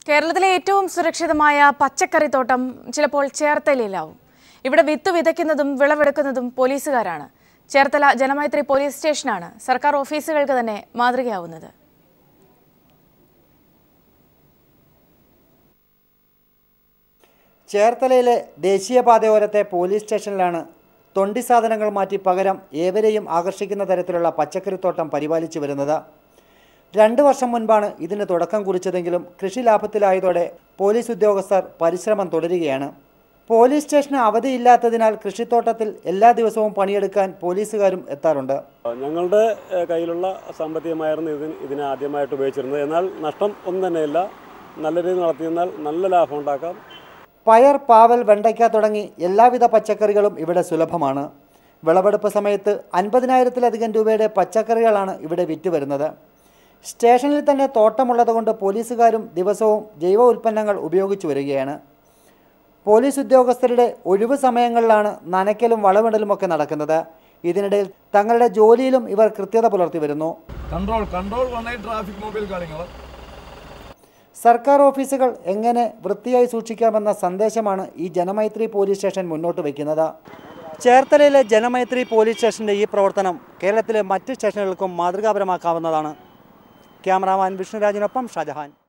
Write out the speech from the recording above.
കേരളത്തിലെ ഏറ്റവും സുരക്ഷിതമായ പച്ചക്കറിത്തോട്ടം ചിലപ്പോൾ ചേർത്തലയിലാവും ഇവിടെ വിത്ത് വിതയ്ക്കുന്നതും വിളവെടുക്കുന്നതും പോലീസുകാരാണ് ചേർത്തല ജനമൈത്രി പോലീസ് സ്റ്റേഷനാണ് സർക്കാർ ഓഫീസുകൾക്ക് തന്നെ മാതൃകയാവുന്നത് ചേർത്തലയിലെ ദേശീയപാതയോരത്തെ പോലീസ് സ്റ്റേഷനിലാണ് തൊണ്ടി സാധനങ്ങൾ മാറ്റി പകരം ഏവരെയും ആകർഷിക്കുന്ന തരത്തിലുള്ള പച്ചക്കറിത്തോട്ടം പരിപാലിച്ചു വരുന്നത് രണ്ട് വർഷം മുൻപാണ് ഇതിന് തുടക്കം കുറിച്ചതെങ്കിലും കൃഷി ലാഭത്തിലായതോടെ പോലീസ് ഉദ്യോഗസ്ഥർ പരിശ്രമം തുടരുകയാണ് പോലീസ് സ്റ്റേഷന് അവധിയില്ലാത്തതിനാൽ കൃഷിത്തോട്ടത്തിൽ എല്ലാ ദിവസവും പണിയെടുക്കാൻ പോലീസുകാരും എത്താറുണ്ട് ഞങ്ങളുടെ ഏഹ്, കയ്യിലുള്ള സാമ്പത്തികമായിരുന്നു ഇതിന് ഇതിനെ ആദ്യമായിട്ട് ഉപയോഗിച്ചിരുന്നത് എന്നാൽ നഷ്ടം ഒന്നും തന്നെയില്ല നല്ല രീതിയിൽ നടത്തിയെന്നാൽ നല്ല ലാഭം ഉണ്ടാക്കാം പയർ പാവൽ വെണ്ടയ്ക്ക തുടങ്ങി എല്ലാവിധ പച്ചക്കറികളും ഇവിടെ സുലഭമാണ് വിളവെടുപ്പ് സമയത്ത് അൻപതിനായിരത്തിലധികം രൂപയുടെ പച്ചക്കറികളാണ് ഇവിടെ വിറ്റ് വരുന്നത് സ്റ്റേഷനിൽ തന്നെ തോട്ടമുള്ളതുകൊണ്ട് പോലീസുകാരും ദിവസവും ജൈവ ഉൽപ്പന്നങ്ങൾ ഉപയോഗിച്ചു വരികയാണ് പോലീസ് ഉദ്യോഗസ്ഥരുടെ ഒഴിവ് സമയങ്ങളിലാണ് നനയ്ക്കലും വളമിടലുമൊക്കെ നടക്കുന്നത് ഇതിനിടയിൽ തങ്ങളുടെ ജോലിയിലും ഇവർ കൃത്യത പുലർത്തി വരുന്നു control control one traffic mobile കാര്യങ്ങൾ സർക്കാർ ഓഫീസുകൾ എങ്ങനെ വൃത്തിയായി സൂക്ഷിക്കാമെന്ന സന്ദേശമാണ് ഈ ജനമൈത്രി പോലീസ് സ്റ്റേഷൻ മുന്നോട്ട് വയ്ക്കുന്നത് ചേർത്തലയിലെ ജനമൈത്രി പോലീസ് സ്റ്റേഷൻ്റെ ഈ പ്രവർത്തനം കേരളത്തിലെ മറ്റ് സ്റ്റേഷനുകൾക്കും മാതൃകാപരമാക്കാവുന്നതാണ് ക്യാമറാമാൻ വിഷ്ണുരാജിനൊപ്പം ഷാജഹാൻ